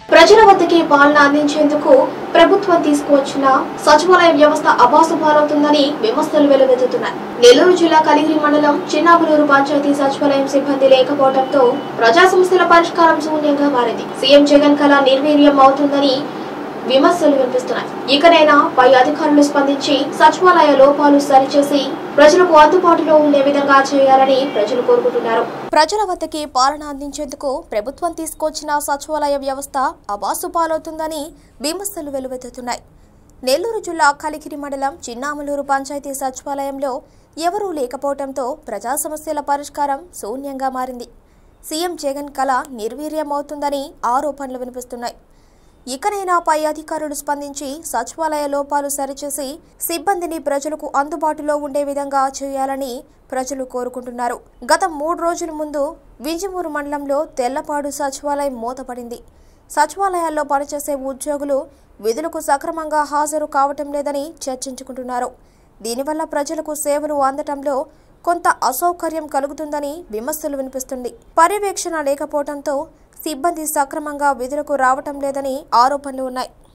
ప్రజల వద్దకి పాలన అందించేందుకు ప్రభుత్వం తీసుకువచ్చిన సచివాలయ వ్యవస్థ అబాసుపాలవుతుందని విమర్శలు వెలువెత్తుతున్నాయి నెల్లూరు జిల్లా కలిగిరి మండలం చిన్నాపులూరు పంచాయతీ సచివాలయం సిబ్బంది లేకపోవడంతో ప్రజా సమస్యల పరిష్కారం శూన్యంగా మారింది సీఎం జగన్ కళ నిర్వీర్యం అవుతుందని విమర్శలు వినిపిస్తున్నాయి ఇకనైనా పై అధికారులు స్పందించి సచివాలయ లోపాలు సరిచేసి ప్రజలకు అందుబాటులో ఉండే విధంగా చేయాలని ప్రజలు కోరుకుంటున్నారు ప్రజల వద్దకి పాలన అందించేందుకు ప్రభుత్వం తీసుకొచ్చిన సచివాలయ వ్యవస్థ అబాసు పాలవుతుందని విమర్శలు వెలువెత్తుతున్నాయి నెల్లూరు జిల్లా కలికిరి మండలం చిన్నామలూరు పంచాయతీ సచివాలయంలో ఎవరూ లేకపోవడంతో ప్రజా సమస్యల పరిష్కారం శూన్యంగా మారింది సీఎం జగన్ కళ నిర్వీర్యమవుతుందని ఆరోపణలు వినిపిస్తున్నాయి ఇకనైనా పై అధికారులు స్పందించి సచివాలయ లోపాలు సరిచేసి సిబ్బందిని ప్రజలకు అందుబాటులో ఉండే విధంగా చేయాలని ప్రజలు కోరుకుంటున్నారు గత మూడు రోజుల ముందు వింజమూరు మండలంలో తెల్లపాడు సచివాలయం మూతపడింది సచివాలయాల్లో పనిచేసే ఉద్యోగులు విధులకు సక్రమంగా హాజరు కావటం లేదని చర్చించుకుంటున్నారు దీనివల్ల ప్రజలకు సేవలు అందటంలో కొంత అసౌకర్యం కలుగుతుందని విమర్శలు వినిపిస్తుంది పర్యవేక్షణ లేకపోవడంతో సిబ్బంది సక్రమంగా విధులకు రావటం లేదని ఆరోపణలు ఉన్నాయి